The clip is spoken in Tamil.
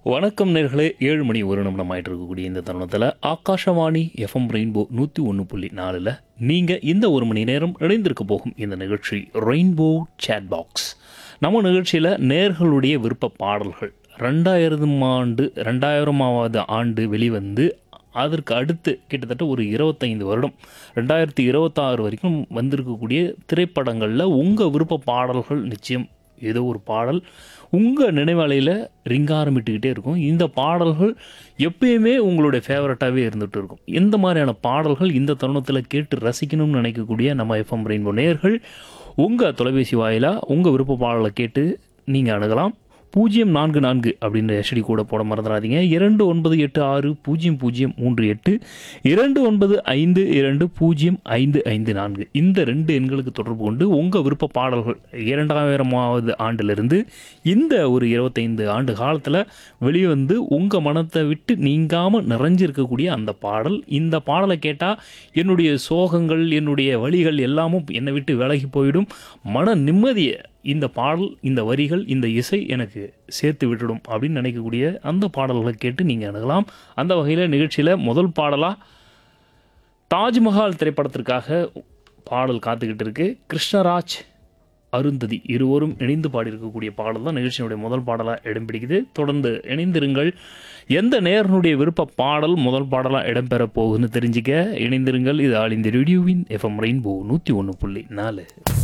வணக்கம் நேர்களே ஏழு மணி ஒரு நிமிடம் ஆயிட்டு இருக்கக்கூடிய இந்த தருணத்தில் ஆகாஷவாணி எஃப்எம் ரெயின்போ நூற்றி ஒன்று புள்ளி நாலில் நீங்கள் இந்த ஒரு மணி நேரம் இணைந்திருக்க போகும் இந்த நிகழ்ச்சி ரெயின்போ சேட் பாக்ஸ் நம்ம நிகழ்ச்சியில் நேர்களுடைய விருப்ப பாடல்கள் ரெண்டாயிரம் ஆண்டு ரெண்டாயிரமாவது ஆண்டு வெளிவந்து அதற்கு அடுத்து கிட்டத்தட்ட ஒரு இருபத்தைந்து வருடம் ரெண்டாயிரத்தி இருபத்தாறு வரைக்கும் வந்திருக்கக்கூடிய திரைப்படங்களில் உங்கள் விருப்ப பாடல்கள் நிச்சயம் ஏதோ ஒரு பாடல் உங்கள் நினைவலையில் ரிங்காரமிட்டுக்கிட்டே இருக்கும் இந்த பாடல்கள் எப்பயுமே உங்களுடைய ஃபேவரட்டாகவே இருந்துகிட்டு இருக்கும் இந்த மாதிரியான பாடல்கள் இந்த தருணத்தில் கேட்டு ரசிக்கணும்னு நினைக்கக்கூடிய நம்ம எஃப்எம் ரெயின்போ நேயர்கள் உங்கள் தொலைபேசி வாயிலாக உங்கள் விருப்ப பாடலை கேட்டு நீங்கள் அணுகலாம் பூஜ்ஜியம் நான்கு நான்கு அப்படின்ற எஸ்டி கூட போட மறந்துடாதீங்க இரண்டு ஒன்பது எட்டு ஆறு பூஜ்ஜியம் பூஜ்ஜியம் மூன்று எட்டு இரண்டு ஒன்பது ஐந்து இரண்டு பூஜ்ஜியம் ஐந்து ஐந்து நான்கு இந்த ரெண்டு எண்களுக்கு தொடர்பு கொண்டு உங்கள் விருப்ப பாடல்கள் இரண்டாயிரமாவது ஆண்டிலிருந்து இந்த ஒரு இருபத்தைந்து ஆண்டு காலத்தில் வெளியே வந்து உங்கள் மனத்தை விட்டு நீங்காமல் நிறைஞ்சிருக்கக்கூடிய அந்த பாடல் இந்த பாடலை கேட்டால் என்னுடைய சோகங்கள் என்னுடைய வழிகள் எல்லாமும் என்னை விட்டு விலகி போயிடும் மன நிம்மதியை இந்த பாடல் இந்த வரிகள் இந்த இசை எனக்கு சேர்த்து விட்டுடும் அப்படின்னு நினைக்கக்கூடிய அந்த பாடல்களை கேட்டு நீங்கள் அணுகலாம் அந்த வகையில் நிகழ்ச்சியில் முதல் பாடலாக தாஜ்மஹால் திரைப்படத்திற்காக பாடல் காத்துக்கிட்டு இருக்கு கிருஷ்ணராஜ் அருந்ததி இருவரும் இணைந்து பாடியிருக்கக்கூடிய பாடல் தான் நிகழ்ச்சியினுடைய முதல் பாடலாக இடம் பிடிக்குது தொடர்ந்து இணைந்திருங்கள் எந்த நேரனுடைய விருப்ப பாடல் முதல் பாடலாக இடம்பெற போகுதுன்னு தெரிஞ்சுக்க இணைந்திருங்கள் இது ஆல் இந்த ரேடியோவின் எஃப்எம் ரெயின்போ நூற்றி ஒன்று புள்ளி நாலு